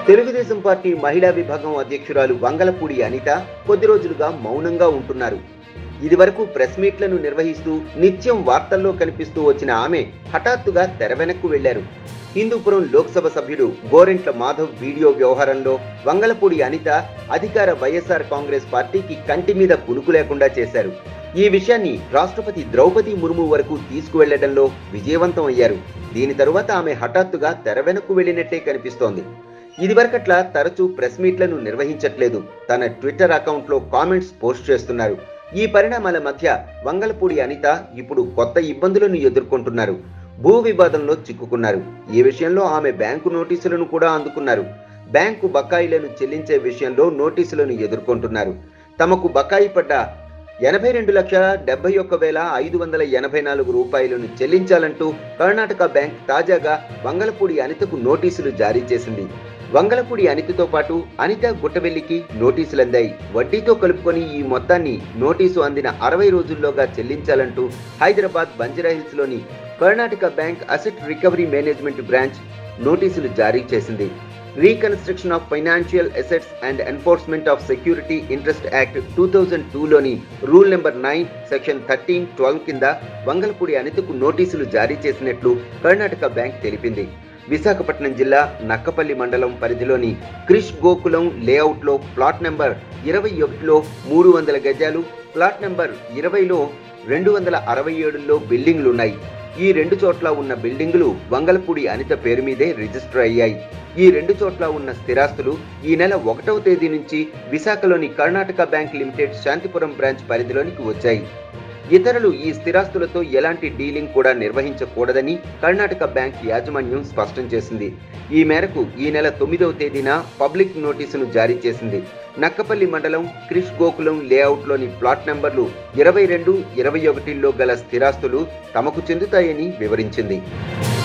Telugu Desam party మహిళా విభాగం అధ్యక్షురాలు వంగలపూడి అనిత కొద్ది రోజులుగా మౌనంగా ఉంటున్నారు ఇదివరకు ప్రెస్ మీట్లను నిర్వహిస్తూ నిత్యం వార్తల్లో కనిపిస్తూ వచ్చిన ఆమె హఠాత్తుగా తెర వెనక్కు వెళ్లారు హిందూపురం లోక్సభ సభ్యుడు గోరెంట్ల మాధవ్ వీడియో వ్యవహారంలో వంగలపూడి అనిత అధికార వైఎస్ఆర్ కాంగ్రెస్ పార్టీకి కంటి మీద కునుకు లేకుండా చేశారు ఈ విషయాన్ని రాష్ట్రపతి ద్రౌపది ముర్ము వరకు తీసుకువెళ్లడంలో విజయవంతం అయ్యారు దీని తరువాత ఆమె హఠాత్తుగా తెర వెనక్కు వెళ్లినట్టే కనిపిస్తోంది ఇదివరకట్లా తరచూ ప్రెస్ మీట్లను నిర్వహించట్లేదు తన ట్విట్టర్ అకౌంట్లో కామెంట్స్ పోస్ట్ చేస్తున్నారు ఈ పరిణామాల మధ్య వంగలపూడి అనిత ఇప్పుడు కొత్త ఇబ్బందులను ఎదుర్కొంటున్నారు భూ వివాదంలో చిక్కుకున్నారు ఈ విషయంలో ఆమె బ్యాంకు నోటీసులను కూడా అందుకున్నారు బ్యాంకు బకాయిలను చెల్లించే విషయంలో నోటీసులను ఎదుర్కొంటున్నారు తమకు బకాయి పడ్డ ఎనభై రెండు లక్షల డెబ్బై ఒక్క వేల ఐదు వందల ఎనభై నాలుగు రూపాయలను చెల్లించాలంటూ కర్ణాటక బ్యాంక్ తాజాగా వంగలపూడి అనితకు నోటీసులు జారీ చేసింది వంగలపూడి అనితతో పాటు అనిత గుట్టవెల్లికి నోటీసులు అందాయి వడ్డీతో కలుపుకొని ఈ మొత్తాన్ని నోటీసు అందిన అరవై రోజుల్లోగా చెల్లించాలంటూ హైదరాబాద్ బంజారాహిల్స్ లోని Karnataka bank asset recovery management branch నోటీసులు జారీ చేసింది reconstruction of financial assets and enforcement of security interest act two thousand టూలోని rule number nine section thirteen twelve కింద వంగలపూడి అనితకు నోటీసులు జారీ చేసినట్లు కర్ణాటక బ్యాంక్ తెలిపింది విశాఖపట్నం జిల్లా నక్కపల్లి మండలం పరిధిలోని క్రిష్ గోకులం లేఅవుట్లో ప్లాట్ నెంబర్ ఇరవై ఒకటిలో మూడు వందల గజాలు ప్లాట్ నెంబర్ ఇరవైలో రెండు వందల అరవై ఏడులో బిల్డింగ్లున్నాయి ఈ రెండు చోట్ల ఉన్న బిల్డింగులు వంగలపూడి అనిత పేరు మీదే రిజిస్టర్ అయ్యాయి ఈ రెండు చోట్ల ఉన్న స్థిరాస్తులు ఈ నెల ఒకటవ తేదీ నుంచి విశాఖలోని Karnataka bank limited Shantipuram branch పరిధిలోనికి వచ్చాయి ఇతరులు ఈ స్థిరాస్తులతో ఎలాంటి డీలింగ్ కూడా నిర్వహించకూడదని కర్ణాటక బ్యాంక్ యాజమాన్యం స్పష్టం చేసింది ఈ మేరకు ఈ నెల తొమ్మిదవ తేదీన పబ్లిక్ నోటీసును జారీ చేసింది నక్కపల్లి మండలం క్రిష్ గోకులం లేఅవుట్లోని ప్లాట్ నెంబర్లు ఇరవై రెండు ఇరవై ఒకటిలో గల స్థిరాస్తులు తమకు చెందుతాయని వివరించింది